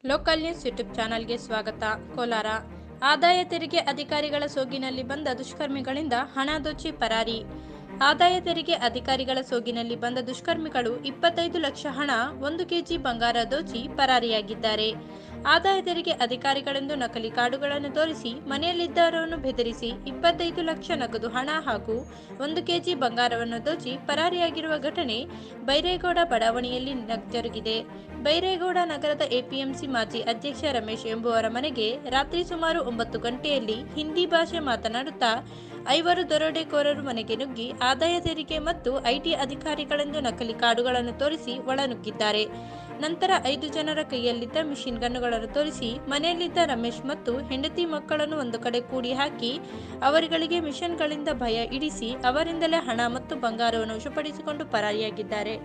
local news YouTube ಚಾನಲ್ಗೆ ಸ್ವಾಗತ ಕೋಲಾರ ಆದಾಯ ತೆರಿಗೆ ಅಧಿಕಾರಿಗಳ ಸೋಗಿನಲ್ಲಿ ಬಂದ ದುಷ್ಕರ್ಮಿಗಳಿಂದ ಹಣ ದೋಚಿ ಪರಾರಿ ಆದಾಯ ತೆರಿಗೆ ಅಧಿಕಾರಿಗಳ ಸೋಗಿನಲ್ಲಿ ಬಂದ ದುಷ್ಕರ್ಮಿಗಳು ಇಪ್ಪತ್ತೈದು ಲಕ್ಷ ಹಣ ಒಂದು ಕೆಜಿ ಬಂಗಾರ ದೋಚಿ ಪರಾರಿಯಾಗಿದ್ದಾರೆ ಆದಾಯ ತೆರಿಗೆ ಅಧಿಕಾರಿಗಳೆಂದು ನಕಲಿ ಕಾರ್ಡುಗಳನ್ನು ತೋರಿಸಿ ಮನೆಯಲ್ಲಿದ್ದವರನ್ನು ಬೆದರಿಸಿ ಇಪ್ಪತ್ತೈದು ಲಕ್ಷ ನಗದು ಹಣ ಹಾಗೂ ಒಂದು ಕೆಜಿ ಬಂಗಾರವನ್ನು ದೋಚಿ ಪರಾರಿಯಾಗಿರುವ ಘಟನೆ ಬೈರೇಗೌಡ ಬಡಾವಣೆಯಲ್ಲಿ ನ- ಜರುಗಿದೆ ಬೈರೇಗೌಡ ನಗರದ ಎಪಿಎಂಸಿ ಮಾಜಿ ಅಧ್ಯಕ್ಷ ರಮೇಶ್ ಎಂಬುವರ ಮನೆಗೆ ರಾತ್ರಿ ಸುಮಾರು ಒಂಬತ್ತು ಗಂಟೆಯಲ್ಲಿ ಹಿಂದಿ ಭಾಷೆ ಮಾತನಾಡುತ್ತಾ ಐವರು ದರೋಡೆಕೋರರು ಮನೆಗೆ ನುಗ್ಗಿ ಆದಾಯ ತೆರಿಗೆ ಮತ್ತು ಐಟಿ ಅಧಿಕಾರಿಗಳೆಂದು ನಕಲಿ ಕಾರ್ಡುಗಳನ್ನು ತೋರಿಸಿ ಒಳನುಗ್ಗಿದ್ದಾರೆ ನಂತರ ಐದು ಜನರ ಕೈಯಲ್ಲಿದ್ದ ಮಿಷಿನ್ ಗನ್ನುಗಳನ್ನು ತೋರಿಸಿ ಮನೆಯಲ್ಲಿದ್ದ ರಮೇಶ್ ಮತ್ತು ಹೆಂಡತಿ ಮಕ್ಕಳನ್ನು ಒಂದು ಕಡೆ ಕೂಡಿ ಹಾಕಿ ಅವರುಗಳಿಗೆ ಮಿಷನ್ಗಳಿಂದ ಭಯ ಇಡಿಸಿ ಅವರಿಂದಲೇ ಹಣ ಮತ್ತು ಬಂಗಾರವನ್ನು ವಶಪಡಿಸಿಕೊಂಡು ಪರಾರಿಯಾಗಿದ್ದಾರೆ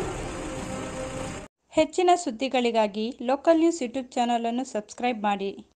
ಹೆಚ್ಚಿನ ಸುದ್ದಿಗಳಿಗಾಗಿ ಲೋಕಲ್ ನ್ಯೂಸ್ ಯೂಟ್ಯೂಬ್ ಚಾನಲ್ ಅನ್ನು ಸಬ್ಸ್ಕ್ರೈಬ್ ಮಾಡಿ